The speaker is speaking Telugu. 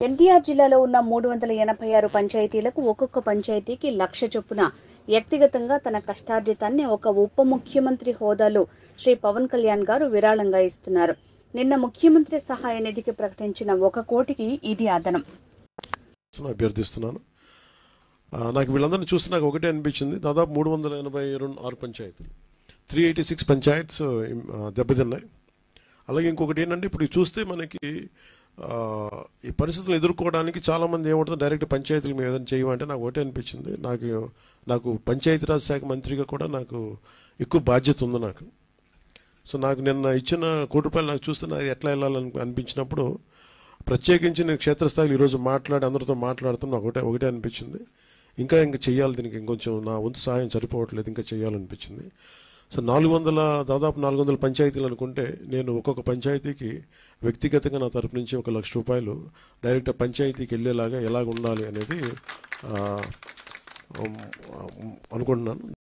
ఎన్టీఆర్ జిల్లాలో ఉన్న మూడు వందల ఎనభై ఆరు పంచాయతీలకు ఒక్కొక్క పంచాయతీకి లక్ష చొప్పున వ్యక్తిగతంగా తన కష్టార్జితాన్ని ఒక ఉప ముఖ్యమంత్రి హోదాలో శ్రీ పవన్ కళ్యాణ్ గారు విరాళంగా ఇస్తున్నారు నిన్న ముఖ్యమంత్రి సహాయ నిధికి ప్రకటించిన ఒక కోటికి ఇది అదనం అభ్యర్థిస్తున్నాను ఆ, నాకు వీళ్ళందరినీ చూస్తే నాకు ఒకటే అనిపించింది దాదాపు మూడు వందల ఎనభై రెండు ఆరు పంచాయతీలు త్రీ ఎయిటీ సిక్స్ పంచాయత్స్ ఆ, దెబ్బతిన్నాయి అలాగే ఇంకొకటి ఏంటంటే ఇప్పుడు చూస్తే మనకి ఆ, ఈ పరిస్థితులు ఎదుర్కోవడానికి చాలామంది ఏమంటుంది డైరెక్ట్ పంచాయతీలు మేము ఏదైనా చేయమంటే నాకు ఒకటే అనిపించింది నాకు నాకు పంచాయతీరాజ్ శాఖ మంత్రిగా కూడా నాకు ఎక్కువ బాధ్యత ఉంది నాకు సో నాకు నిన్న ఇచ్చిన కోటి రూపాయలు నాకు చూస్తే నాకు ఎట్లా వెళ్ళాలని అనిపించినప్పుడు ప్రత్యేకించి నేను క్షేత్రస్థాయిలో ఈరోజు మాట్లాడి అందరితో మాట్లాడుతూ నాకు ఒకటే ఒకటే అనిపించింది ఇంకా ఇంకా చెయ్యాలి దీనికి ఇంకొంచెం నా వంతు సహాయం సరిపోవట్లేదు ఇంకా చేయాలనిపించింది సో నాలుగు వందల దాదాపు నాలుగు వందల పంచాయతీలు అనుకుంటే నేను ఒక్కొక్క పంచాయతీకి వ్యక్తిగతంగా నా తరపు నుంచి ఒక లక్ష రూపాయలు డైరెక్ట్ పంచాయతీకి వెళ్ళేలాగా ఎలాగ ఉండాలి అనేది ఆ, ఉమ్, ఉమ్, అనుకుంటున్నాను